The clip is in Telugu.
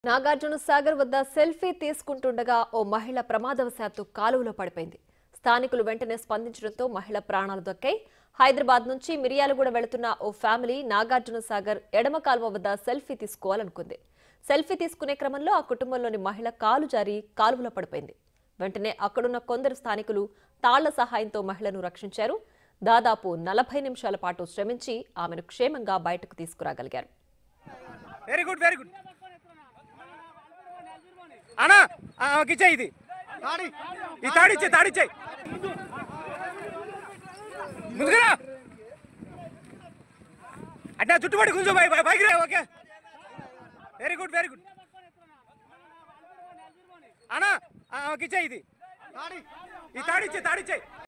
నాగార్జున సాగర్ వద్ద సెల్ఫీ తీసుకుంటుండగా ఓ మహిళ ప్రమాదవశాత్తు కాలువలో పడిపోయింది స్థానికులు వెంటనే స్పందించడంతో మహిళ ప్రాణాలు దక్కాయి హైదరాబాద్ నుంచి మిరియాలగూడ వెళుతున్న ఓ ఫ్యామిలీ నాగార్జున సాగర్ ఎడమ కాలువ వద్ద సెల్ఫీ తీసుకోవాలనుకుంది సెల్ఫీ తీసుకునే క్రమంలో ఆ కుటుంబంలోని మహిళ కాలు జారి కాలువలో పడిపోయింది వెంటనే అక్కడున్న కొందరు స్థానికులు తాళ్ల సహాయంతో మహిళను రక్షించారు దాదాపు నలభై నిమిషాల పాటు శ్రమించి ఆమెను క్షేమంగా బయటకు తీసుకురాగలిగారు వెరీ గుడ్ వెరీ గుడ్ అన్నా ఇచ్చే ఇది ఈ తాడిచ్చే తాడిచ్చే ముందుగా అంటే చుట్టుపడి కొంచెం బైక్ రే okay very good very good అన్నా ఇచ్చే ఇది ఈ తాడిచ్చే తాడిచ్చే